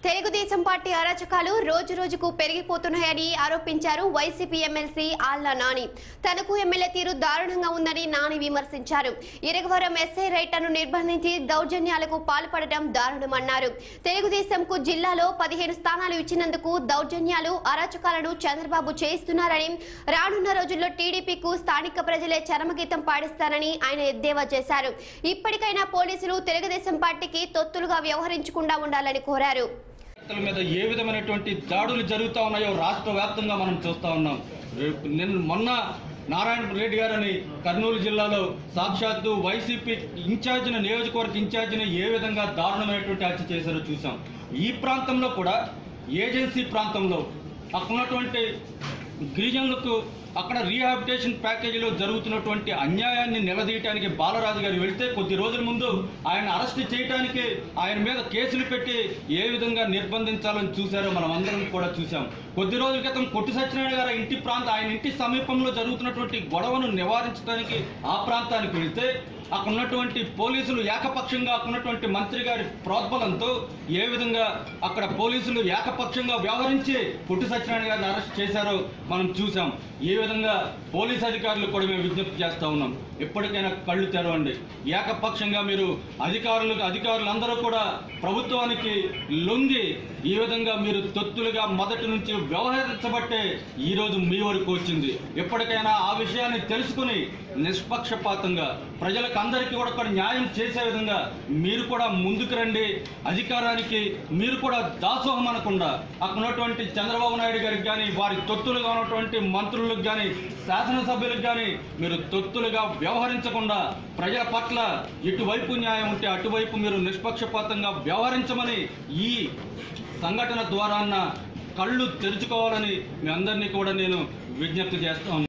Telugu Desam party అరాచకాలు రోజు రోజుకు పెరిగిపోతున్నాయని ఆరోపించారు వైసీపీ ఎమ్మెల్సీ ఆళ్ల నాని తనకు ఎమ్మెల్యే తీరు దారుణంగా ఉందని నాని విమర్శించారు ఇరగవరం ఎస్ఐ రైటర్ను నిర్బంధించి దౌర్జన్యాలకు పాల్పడటం దారుణమన్నారు తెలుగుదేశంకు జిల్లాలో పదిహేను స్థానాలు ఇచ్చినందుకు దౌర్జన్యాలు అరాచకాలను చంద్రబాబు చేయిస్తున్నారని రానున్న రోజుల్లో టీడీపీకు స్థానిక ప్రజలే చరమగీతం పాడిస్తారని ఆయన ఎద్దేవా చేశారు ఇప్పటికైనా పోలీసులు తెలుగుదేశం పార్టీకి తొత్తులుగా వ్యవహరించకుండా ఉండాలని కోరారు వ్యక్తుల మీద ఏ విధమైనటువంటి దాడులు జరుగుతూ ఉన్నాయో రాష్ట్ర వ్యాప్తంగా మనం చూస్తూ ఉన్నాం రేపు నిన్న మొన్న నారాయణ రెడ్డి గారని కర్నూలు జిల్లాలో సాక్షాత్తు వైసీపీ ఇన్ఛార్జిన నియోజకవర్గ ఇన్ఛార్జిని ఏ విధంగా దారుణమైనటువంటి హత్య చేశారో చూసాం ఈ ప్రాంతంలో కూడా ఏజెన్సీ ప్రాంతంలో అక్కడ ఉన్నటువంటి గిరిజనులకు అక్కడ రీహాబిటేషన్ ప్యాకేజీలో జరుగుతున్నటువంటి అన్యాయాన్ని నిలదీయటానికి బాలరాజు గారు వెళ్తే కొద్ది రోజుల ముందు ఆయన అరెస్ట్ చేయడానికి ఆయన మీద కేసులు పెట్టి ఏ విధంగా నిర్బంధించాలని చూశారో మనం అందరం కూడా చూసాం కొద్ది రోజుల క్రితం కొట్టు సత్యనారాయణ గారి ఇంటి ప్రాంతం ఆయన ఇంటి సమీపంలో జరుగుతున్నటువంటి గొడవను నివారించడానికి ఆ ప్రాంతానికి వెళ్తే అక్కడ ఉన్నటువంటి పోలీసులు ఏకపక్షంగా అక్కడ ఉన్నటువంటి మంత్రి గారి ప్రోద్బలంతో ఏ విధంగా అక్కడ పోలీసులు ఏకపక్షంగా వ్యవహరించి పుట్టి సత్యనారాయణ గారిని అరెస్ట్ చేశారో మనం చూసాం ఈ విధంగా పోలీస్ అధికారులు కూడా మేము విజ్ఞప్తి చేస్తా ఉన్నాం ఎప్పటికైనా కళ్ళు తెరవండి ఏకపక్షంగా మీరు అధికారులు అధికారులందరూ కూడా ప్రభుత్వానికి లొంగి ఈ విధంగా మీరు తొత్తులుగా మొదటి నుంచి వ్యవహరించబట్టే ఈ రోజు మీ వరకు వచ్చింది ఎప్పటికైనా ఆ విషయాన్ని తెలుసుకుని నిష్పక్షపాతంగా ప్రజలకు అందరికీ కూడా ఒక న్యాయం చేసే విధంగా మీరు కూడా ముందుకు రండి అధికారానికి మీరు కూడా దాసోహం అనకుండా అక్కడ ఉన్నటువంటి చంద్రబాబు నాయుడు గారికి కానీ వారి తొత్తులుగా ఉన్నటువంటి మంత్రులకు కానీ శాసనసభ్యులకు కానీ మీరు తొత్తులుగా వ్యవహరించకుండా ప్రజల పట్ల ఇటువైపు న్యాయం ఉంటే అటువైపు మీరు నిష్పక్షపాతంగా వ్యవహరించమని ఈ సంఘటన ద్వారా కళ్ళు తెరుచుకోవాలని మీ అందరినీ కూడా నేను విజ్ఞప్తి చేస్తాను